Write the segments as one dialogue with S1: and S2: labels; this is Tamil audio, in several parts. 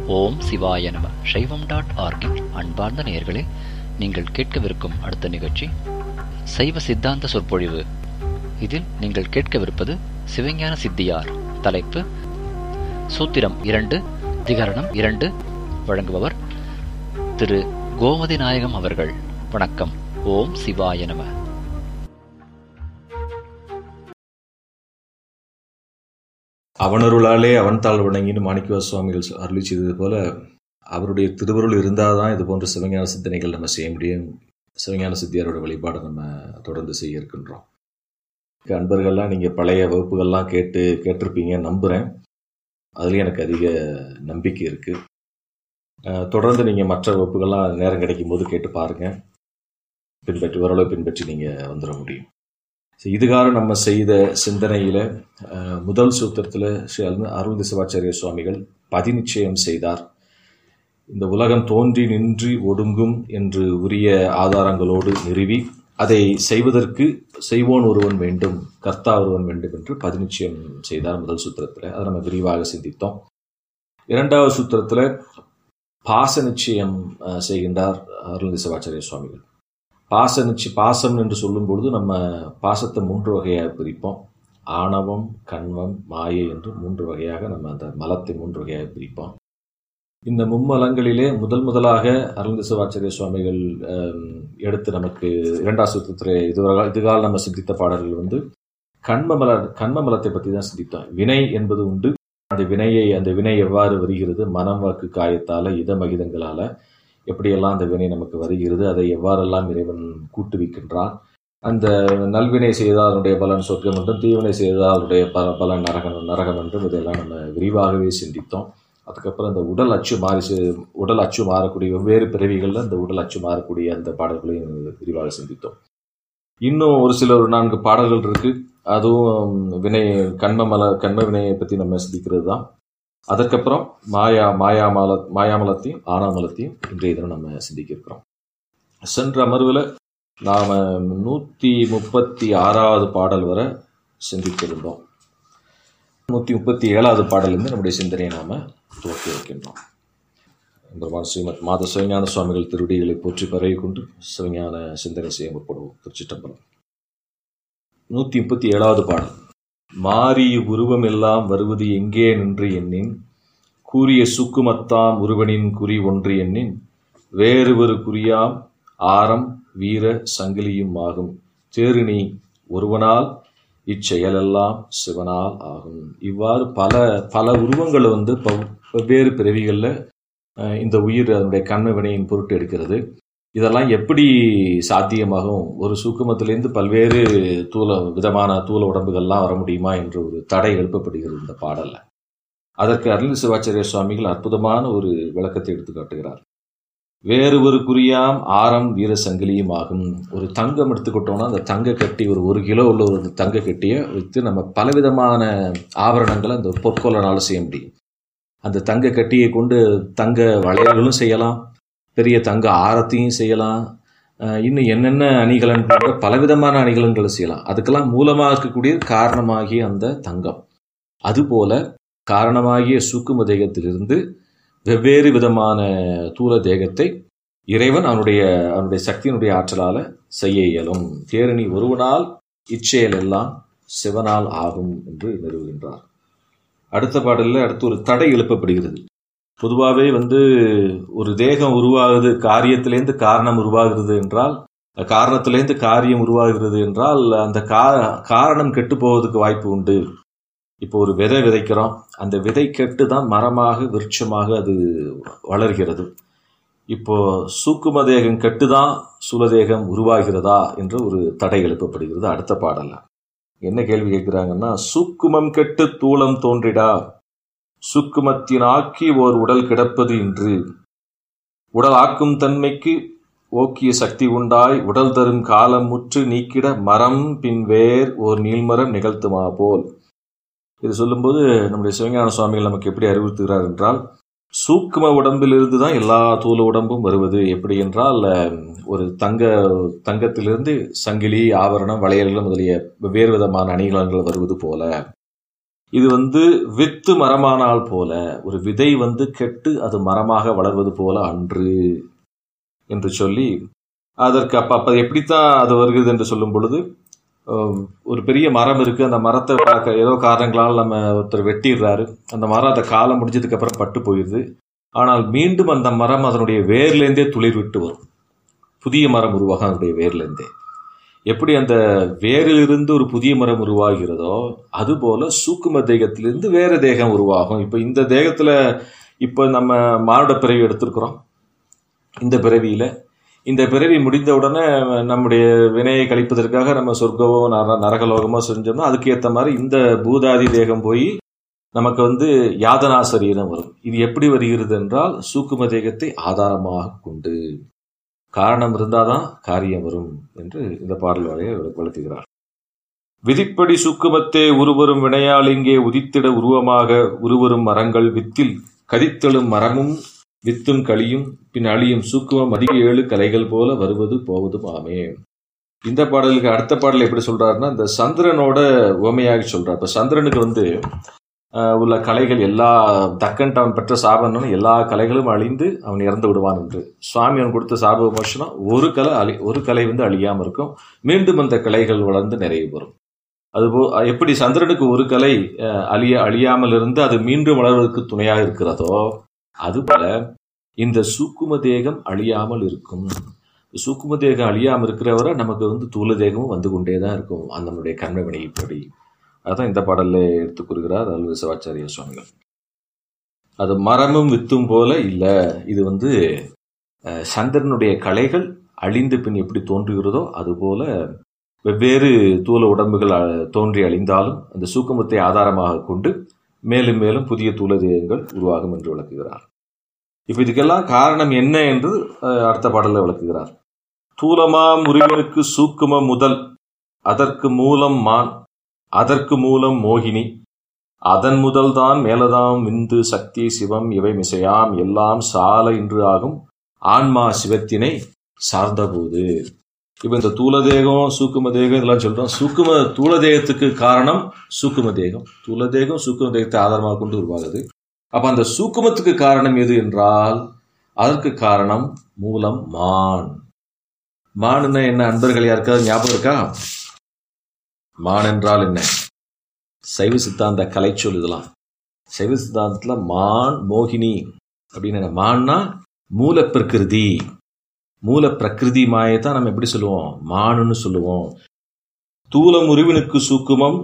S1: ஓம் சிவாய நம சைவம் டாட் ஆர்கின் அன்பார்ந்த நேயர்களே நீங்கள் கேட்கவிருக்கும் அடுத்த நிகழ்ச்சி சைவ சித்தாந்த சொற்பொழிவு இதில் நீங்கள் கேட்கவிருப்பது சிவஞான சித்தியார் தலைப்பு சூத்திரம் இரண்டு திகரணம் இரண்டு வழங்குபவர் திரு கோமதி நாயகம் அவர்கள் வணக்கம் ஓம் சிவாய நம
S2: அவனருளாலே அவன் தாழ் வணங்கின்னு மாணிக்கவா சுவாமிகள் அருளி செய்தது போல அவருடைய திருவருள் இருந்தால் தான் இது போன்ற சிவஞான சிந்தனைகள் நம்ம செய்ய முடியும் சிவஞான சித்தியாரோட வழிபாடை நம்ம தொடர்ந்து செய்ய இருக்கின்றோம் அன்பர்கள்லாம் நீங்கள் பழைய வகுப்புகள்லாம் கேட்டு கேட்டிருப்பீங்க நம்புகிறேன் அதுலேயும் எனக்கு அதிக நம்பிக்கை இருக்குது தொடர்ந்து நீங்கள் மற்ற வகுப்புகள்லாம் நேரம் கிடைக்கும் போது கேட்டு பாருங்கள் பின்பற்றி ஓரளவு பின்பற்றி நீங்கள் வந்துட முடியும் இதுகாரம் நம்ம செய்த சிந்தனையில் முதல் சூத்திரத்தில் ஸ்ரீ அருள் சிவாச்சாரிய சுவாமிகள் பதிநிச்சயம் செய்தார் இந்த உலகம் தோன்றி நின்று ஒடுங்கும் என்று உரிய ஆதாரங்களோடு நிறுவி அதை செய்வதற்கு செய்வோன் ஒருவன் வேண்டும் கர்த்தா ஒருவன் வேண்டும் என்று பதிநிச்சயம் செய்தார் முதல் சூத்திரத்தில் அதை நம்ம விரிவாக சிந்தித்தோம் இரண்டாவது சூத்திரத்தில் பாச நிச்சயம் செய்கின்றார் அருள் சிவாச்சாரிய சுவாமிகள் பாச நிச்சி பாசம் என்று சொல்லும் பொழுது நம்ம பாசத்தை மூன்று வகையாக பிரிப்போம் ஆணவம் கண்மம் மாயை என்று மூன்று வகையாக நம்ம அந்த மலத்தை மூன்று வகையாக பிரிப்போம் இந்த மும்மலங்களிலே முதல் முதலாக அருள் சிவாச்சாரிய சுவாமிகள் எடுத்து நமக்கு இரண்டாம் சூத்திரத்தில் இதுவரை இதுகால நம்ம சிந்தித்த பாடல்கள் வந்து கண்மமல கண்மமலத்தை பற்றி தான் சிந்தித்தோம் வினை என்பது உண்டு அந்த வினையை அந்த வினை எவ்வாறு வருகிறது மனம் வாக்கு காயத்தால இதமகிதங்களால எப்படியெல்லாம் அந்த வினை நமக்கு வருகிறது அதை எவ்வாறெல்லாம் இறைவன் கூட்டுவிக்கின்றான் அந்த நல்வினை செய்தால் அதனுடைய பலன் சொர்க்கம் என்றும் தீவினை செய்தால் அதனுடைய பல பலன் நரகம் நரகம் என்றும் இதெல்லாம் நம்ம விரிவாகவே சிந்தித்தோம் அதுக்கப்புறம் அந்த உடல் அச்சு மாறி உடல் அச்சு மாறக்கூடிய வெவ்வேறு பிறவிகளில் அந்த உடல் அச்சு மாறக்கூடிய அந்த பாடல்களையும் விரிவாக சிந்தித்தோம் இன்னும் ஒரு சில ஒரு நான்கு பாடல்கள் இருக்கு அதுவும் வினை கண்மமல கண்ம வினையை பற்றி நம்ம சிந்திக்கிறது தான் அதற்கப்புறம் மாயா மாயாமல மாயாமலத்தையும் ஆனாமலத்தையும் இன்றைய தினம் நம்ம சிந்திக்க இருக்கிறோம் சென்ற அமர்வில் நாம் நூற்றி முப்பத்தி ஆறாவது பாடல் வரை சிந்தித்திருந்தோம் நூற்றி முப்பத்தி ஏழாவது பாடலிருந்து நம்முடைய சிந்தனையை நாம் துவக்கி வைக்கின்றோம் பெருமான் ஸ்ரீமத் மாத சிவஞான சுவாமிகள் திருடிகளை போற்றி பரவி கொண்டு சிவஞான சிந்தனை செய்ய முற்படுவோம் திருச்சிட்டம்பலம் நூற்றி முப்பத்தி ஏழாவது பாடல் மாறிய உருவமெல்லாம் வருவது எங்கே நின்று எண்ணின் கூறிய சுக்குமத்தாம் உருவனின் குறி ஒன்று எண்ணின் வேறு ஒரு குறியாம் ஆரம் வீர சங்கிலியும் ஆகும் தேருணி ஒருவனால் இச்செயலெல்லாம் சிவனால் ஆகும் இவ்வாறு பல பல உருவங்களை வந்து வெவ்வேறு பிறவிகளில் இந்த உயிர் அதனுடைய கண்ம வினையின் பொருட்டு எடுக்கிறது இதெல்லாம் எப்படி சாத்தியமாகும் ஒரு சூக்குமத்திலேருந்து பல்வேறு தூள விதமான தூள உடம்புகள்லாம் வர முடியுமா என்ற ஒரு தடை எழுப்பப்படுகிறது இந்த பாடலில் அதற்கு அருள் சிவாச்சாரிய சுவாமிகள் அற்புதமான ஒரு விளக்கத்தை எடுத்து காட்டுகிறார் வேறு ஒரு குறியாம் ஆரம் வீர சங்கிலியும் ஆகும் ஒரு தங்கம் எடுத்துக்கிட்டோம்னா அந்த தங்க கட்டி ஒரு ஒரு கிலோ உள்ள ஒரு தங்க கட்டியை வைத்து நம்ம பலவிதமான ஆபரணங்களை அந்த பொற்கொள்ளனால செய்ய முடியும் அந்த தங்க கட்டியை கொண்டு தங்க வளையல்களும் செய்யலாம் பெரிய தங்க ஆரத்தையும் செய்யலாம் இன்னும் என்னென்ன அணிகலன் போன்ற பலவிதமான அணிகலன்களை செய்யலாம் அதுக்கெல்லாம் மூலமாக இருக்கக்கூடிய காரணமாகிய அந்த தங்கம் அதுபோல காரணமாகிய சூக்கும தேகத்திலிருந்து வெவ்வேறு விதமான தூல தேகத்தை இறைவன் அவனுடைய அவனுடைய சக்தியினுடைய ஆற்றலால செய்ய இயலும் தேரணி ஒருவனால் இச்செயல் எல்லாம் சிவனால் ஆகும் என்று நிறுவுகின்றார் அடுத்த பாடலில் அடுத்து ஒரு தடை எழுப்பப்படுகிறது பொதுவாகவே வந்து ஒரு தேகம் உருவாகுது காரியத்திலேருந்து காரணம் உருவாகிறது என்றால் காரணத்திலேருந்து காரியம் உருவாகிறது என்றால் அந்த காரணம் கெட்டு போவதுக்கு வாய்ப்பு உண்டு இப்போ ஒரு விதை விதைக்கிறோம் அந்த விதை கெட்டு தான் மரமாக விருட்சமாக அது வளர்கிறது இப்போ சூக்கும தேகம் கெட்டு தான் சுலதேகம் உருவாகிறதா என்று ஒரு தடை எழுப்பப்படுகிறது அடுத்த பாடல்ல என்ன கேள்வி கேட்கிறாங்கன்னா சூக்குமம் கெட்டு தூளம் தோன்றிடா சுக்குமத்தினாக்கி ஓர் உடல் கிடப்பது இன்று உடல் ஆக்கும் தன்மைக்கு ஓக்கிய சக்தி உண்டாய் உடல் தரும் காலம் முற்று நீக்கிட மரம் பின் வேர் ஓர் நீள்மரம் நிகழ்த்துமா போல் இது சொல்லும்போது நம்முடைய சிவஞான சுவாமிகள் நமக்கு எப்படி அறிவுறுத்துகிறார் என்றால் சூக்கும உடம்பிலிருந்து தான் எல்லா தூள உடம்பும் வருவது எப்படி என்றால் ஒரு தங்க தங்கத்திலிருந்து சங்கிலி ஆபரணம் வளையல்கள் முதலிய வெவ்வேறு விதமான அணிகலன்கள் வருவது போல இது வந்து வித்து மரமானால் போல ஒரு விதை வந்து கெட்டு அது மரமாக வளர்வது போல அன்று என்று சொல்லி அதற்கு அப்ப அப்ப எப்படித்தான் அது வருகிறது என்று சொல்லும் பொழுது ஹம், ஒரு பெரிய மரம் இருக்கு அந்த மரத்தை பார்க்க ஏதோ காரணங்களால் நம்ம ஒருத்தர் வெட்டிடுறாரு அந்த மரம் அந்த காலம் முடிஞ்சதுக்கு அப்புறம் பட்டு போயிடுது ஆனால் மீண்டும் அந்த மரம் அதனுடைய வேர்லேருந்தே துளிர் விட்டு வரும் புதிய மரம் உருவாகும் அதனுடைய வேர்லேருந்தே எப்படி அந்த வேரிலிருந்து ஒரு புதிய மரம் உருவாகிறதோ அதுபோல சூக்கும தேகத்திலிருந்து வேற தேகம் உருவாகும் இப்போ இந்த தேகத்துல இப்போ நம்ம மானுட பிறவி எடுத்திருக்கிறோம் இந்த பிறவியில இந்த பிறவி முடிந்த உடனே நம்முடைய வினையை கழிப்பதற்காக நம்ம சொர்க்கமோ நர நரகலோகமோ செஞ்சோம்னா அதுக்கு ஏற்ற மாதிரி இந்த பூதாதி தேகம் போய் நமக்கு வந்து யாதனா சரீரம் வரும் இது எப்படி வருகிறது என்றால் சூக்கும தேகத்தை ஆதாரமாக கொண்டு காரணம் இருந்தாதான் காரியம் வரும் என்று இந்த பாடல் வரைய விளக்குகிறார் விதிப்படி சூக்குமத்தே உருவரும் வினையால் இங்கே உதித்திட உருவமாக உருவரும் மரங்கள் வித்தில் கதித்தெழும் மரமும் வித்தும் களியும் பின் அழியும் சூக்குமம் அதிக ஏழு கலைகள் போல வருவது போவதும் ஆமே இந்த பாடலுக்கு அடுத்த பாடல் எப்படி சொல்றாருன்னா இந்த சந்திரனோட உவமையாக சொல்றார் இப்ப சந்திரனுக்கு வந்து ஆஹ், உள்ள கலைகள் எல்லா தக்கன்ட்டு அவன் பெற்ற சாபன்னு எல்லா கலைகளும் அழிந்து அவன் இறந்து விடுவான் என்று சுவாமி அவன் கொடுத்த சாப விமோசனம் ஒரு கலை அழி ஒரு கலை வந்து அழியாம இருக்கும் மீண்டும் அந்த கலைகள் வளர்ந்து நிறைவு பெறும் அதுபோ எப்படி சந்திரனுக்கு ஒரு கலை அஹ், அழிய அழியாமல் இருந்து அது மீண்டும் வளர்வதற்கு துணையாக இருக்கிறதோ அதுபோல இந்த சூக்கும தேகம் அழியாமல் இருக்கும் சூக்கும தேகம் அழியாமல் இருக்கிறவரை நமக்கு வந்து தூள தேகமும் வந்து கொண்டே தான் இருக்கும் அந்த நம்முடைய கண்மை வினைப்படி அதான் இந்த பாடல்ல எடுத்து கூறுகிறார் அல்வ சிவாச்சாரிய சுவாமிகள் அது மரமும் வித்தும் போல இல்ல இது வந்து அஹ், சந்திரனுடைய கலைகள் அழிந்து பின் எப்படி தோன்றுகிறதோ அதுபோல வெவ்வேறு தூல உடம்புகள் அஹ், தோன்றி அழிந்தாலும் அந்த சூக்குமத்தை ஆதாரமாக கொண்டு மேலும் மேலும் புதிய தூல தேகங்கள் உருவாகும் என்று விளக்குகிறார் இப்ப இதுக்கெல்லாம் காரணம் என்ன என்று அஹ், அடுத்த பாடலில் விளக்குகிறார் தூலமா முருகனுக்கு சூக்கும முதல் அதற்கு மூலம் மான் அதற்கு மூலம் மோகினி அதன் முதல்தான் மேலதாம் விந்து சக்தி சிவம் இவை மிசையாம் எல்லாம் சால இன்று ஆகும் ஆன்மா சிவத்தினை சார்ந்தபோது இப்ப இந்த தூலதேகம் சூக்கும தேகம் இதெல்லாம் சொல்றோம் சூக்கும தூலதேகத்துக்கு காரணம் சூக்கும தேகம் தூலதேகம் சூக்கும தேகத்தை ஆதாரமாக கொண்டு உருவாகுது அப்ப அந்த சூக்குமத்துக்கு காரணம் எது என்றால் அதற்கு காரணம் மூலம் மான் மானுன்னா என்ன அன்பர்கள் யாருக்காவது ஞாபகம் இருக்கா மான் என்றால் என்ன சைவ சித்தாந்த கலைச்சொல் இதெல்லாம் சைவ சித்தாந்தத்துல மான் மோகினி அப்படின்னு என்ன? மான்னா மூல பிரகிருதி மூல பிரகிருதி மாயை தான் நம்ம எப்படி சொல்லுவோம் மானுன்னு சொல்லுவோம் தூல முறிவினுக்கு சூக்குமம்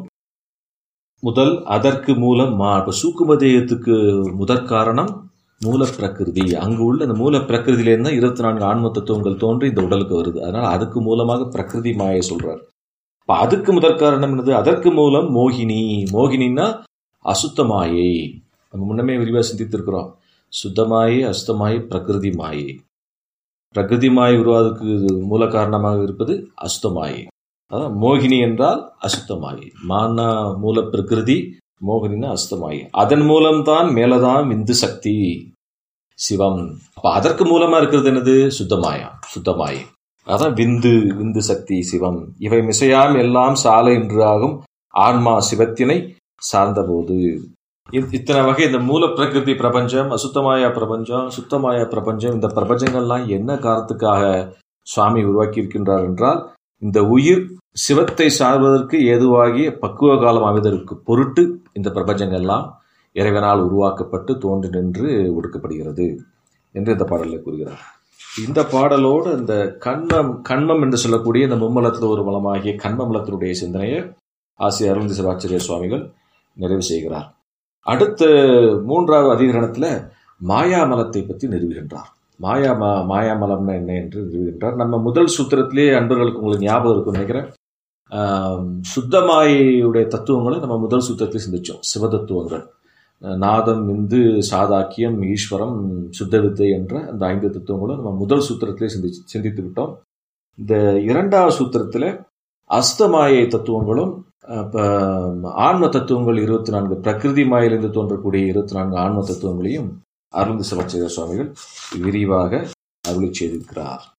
S2: முதல் அதற்கு மூலம் மா இப்ப சூக்கும தேயத்துக்கு முதற் காரணம் மூல பிரகிருதி அங்கு உள்ள அந்த மூல பிரகிருதியிலேருந்து தான் இருபத்தி நான்கு ஆன்ம தத்துவங்கள் தோன்றி இந்த உடலுக்கு வருது அதனால அதுக்கு மூலமாக பிரகிருதி மாயை சொல்றார் இப்ப அதுக்கு முதற் காரணம் என்னது அதற்கு மூலம் மோகினி மோகினின்னா அசுத்த மாயை நம்ம முன்னமே விரிவாக சிந்தித்திருக்கிறோம் சுத்தமாயை அசுத்தமாயை பிரகிருதி மாயை பிரகிருதி மாயை உருவாவதற்கு மூல காரணமாக இருப்பது அசுத்தமாயை அதான் மோகினி என்றால் அசுத்தமாயை மானா மூல பிரகிருதி மோகினின்னா அசுத்தமாயை அதன் மூலம்தான் மேலதான் விந்து சக்தி சிவம் அப்ப அதற்கு மூலமா இருக்கிறது என்னது சுத்தமாயா சுத்தமாயை அதான் விந்து விந்து சக்தி சிவம் இவை மிசையாம் எல்லாம் சாலை என்று ஆகும் ஆன்மா சிவத்தினை சார்ந்தபோது இத்- இத்தனை வகை இந்த மூல பிரகிருதி பிரபஞ்சம் அசுத்தமாயா பிரபஞ்சம் சுத்தமாயா பிரபஞ்சம் இந்த பிரபஞ்சங்கள்லாம் என்ன காரணத்துக்காக சுவாமி உருவாக்கி இருக்கின்றார் என்றால் இந்த உயிர் சிவத்தை சார்வதற்கு ஏதுவாகிய பக்குவ காலம் அமைவதற்கு பொருட்டு இந்த பிரபஞ்சங்கள்லாம் இறைவனால் உருவாக்கப்பட்டு தோன்றி நின்று ஒடுக்கப்படுகிறது என்று இந்த பாடலில் கூறுகிறார் இந்த பாடலோடு இந்த கண்மம் கண்மம் என்று சொல்லக்கூடிய இந்த மும்மலத்தில் ஒரு மலமாகிய கண்மமலத்தினுடைய சிந்தனையை ஆசிரியர் அருள்ந்தி சிவாச்சாரிய சுவாமிகள் நிறைவு செய்கிறார் அடுத்த மூன்றாவது அதிகரணத்துல மாயாமலத்தை பற்றி நிறுவுகின்றார் மாயா ம மாயாமலம்னா என்ன என்று நிறுவுகின்றார் நம்ம முதல் சூத்திரத்திலே அன்பர்களுக்கு உங்களுக்கு ஞாபகம் இருக்கும்னு நினைக்கிறேன் ஆம், சுத்தமாயுடைய தத்துவங்களை நம்ம முதல் சூத்திரத்தில் சிந்திச்சோம் சிவதத்துவங்கள் அஹ், நாதம் விந்து சாதாக்கியம் ஈஸ்வரம் சுத்த வித்தை என்ற அந்த ஐந்து தத்துவங்களும் நம்ம முதல் சூத்திரத்திலே சிந்திச்சு சிந்தித்து விட்டோம் இந்த இரண்டாவது சூத்திரத்தில் அஸ்தமாயை தத்துவங்களும் அப்ப ஆன்ம தத்துவங்கள் இருபத்தி நான்கு பிரகிருதி மாயிலிருந்து தோன்றக்கூடிய இருபத்தி நான்கு ஆன்ம தத்துவங்களையும் அருள்ந்து சிவாச்சாரிய சுவாமிகள் விரிவாக அருளி செய்திருக்கிறார்